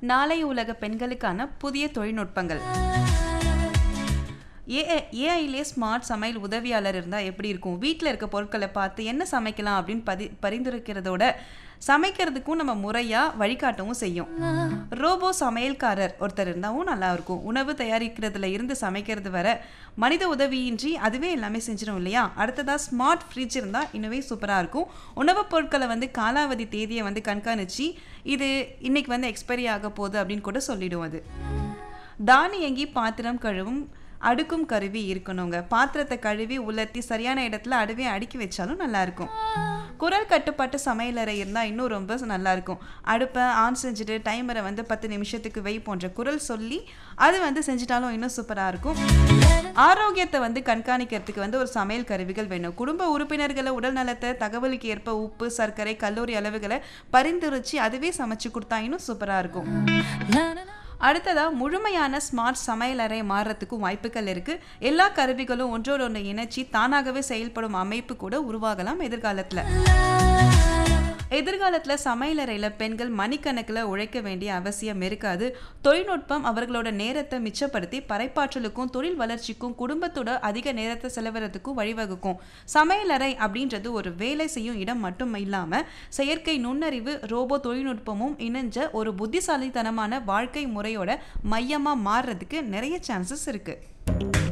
நாளைய உலக பெண்களுக்கான புதிய தொழில்நுட்பங்கள் ஏஐ ஏஐலே ஸ்மார்ட் சமையல் உதவியாளர் இருந்தால் எப்படி இருக்கும் வீட்டில் இருக்க பொருட்களை பார்த்து என்ன சமைக்கலாம் அப்படின்னு பதி பரிந்துரைக்கிறதோட சமைக்கிறதுக்கும் நம்ம முறையாக வழிகாட்டவும் செய்யும் ரோபோ சமையல்காரர் ஒருத்தர் இருந்தாவும் நல்லா இருக்கும் உணவு தயாரிக்கிறதுல இருந்து சமைக்கிறது வர மனித உதவியின்றி அதுவே எல்லாமே செஞ்சிடும் இல்லையா அடுத்ததாக ஸ்மார்ட் ஃப்ரிட்ஜ் இருந்தால் இன்னுமே சூப்பராக இருக்கும் உணவுப் பொருட்களை வந்து காலாவதி தேதியை வந்து கண்காணித்து இது இன்னைக்கு வந்து எக்ஸ்பைரி ஆக போகுது அப்படின்னு கூட சொல்லிடும் அது தானியங்கி பாத்திரம் கழுவும் அடுக்கும் கருவி இருக்கணுங்க பாத்திரத்தை கழுவி உலர்த்தி சரியான இடத்துல அடுவே அடுக்கி வச்சாலும் நல்லா இருக்கும் குரல் கட்டுப்பாட்டு சமையலறை இருந்தால் இன்னும் ரொம்ப நல்லா இருக்கும் அடுப்பை ஆன் செஞ்சுட்டு டைமரை வந்து பத்து நிமிஷத்துக்கு வை போன்ற குரல் சொல்லி அது வந்து செஞ்சிட்டாலும் இன்னும் சூப்பராக இருக்கும் ஆரோக்கியத்தை வந்து கண்காணிக்கிறதுக்கு வந்து ஒரு சமையல் கருவிகள் வேணும் குடும்ப உறுப்பினர்களை உடல் நலத்தை தகவலுக்கு ஏற்ப உப்பு சர்க்கரை கல்லூரி அளவுகளை பரிந்துரைச்சி அதுவே சமைச்சு கொடுத்தா இன்னும் சூப்பராக இருக்கும் அடுத்ததா முழுமையான ஸ்மார்ட் சமையலறை மாறுறதுக்கும் வாய்ப்புகள் இருக்கு எல்லா கருவிகளும் ஒன்றோடு ஒன்று இணைச்சி தானாகவே செயல்படும் அமைப்பு கூட உருவாகலாம் எதிர்காலத்துல எதிர்காலத்தில் சமையலறையில் பெண்கள் மணிக்கணக்கில் உழைக்க வேண்டிய அவசியம் இருக்காது தொழில்நுட்பம் அவர்களோட நேரத்தை மிச்சப்படுத்தி பறைப்பாற்றலுக்கும் தொழில் வளர்ச்சிக்கும் குடும்பத்தோட அதிக நேரத்தை செலவிறதுக்கும் வழிவகுக்கும் சமையலறை அப்படின்றது ஒரு வேலை செய்யும் இடம் மட்டும் இல்லாமல் செயற்கை நுண்ணறிவு ரோபோ தொழில்நுட்பமும் இணைஞ்ச ஒரு புத்திசாலித்தனமான வாழ்க்கை முறையோட மையமாக மாறுறதுக்கு நிறைய சான்சஸ் இருக்குது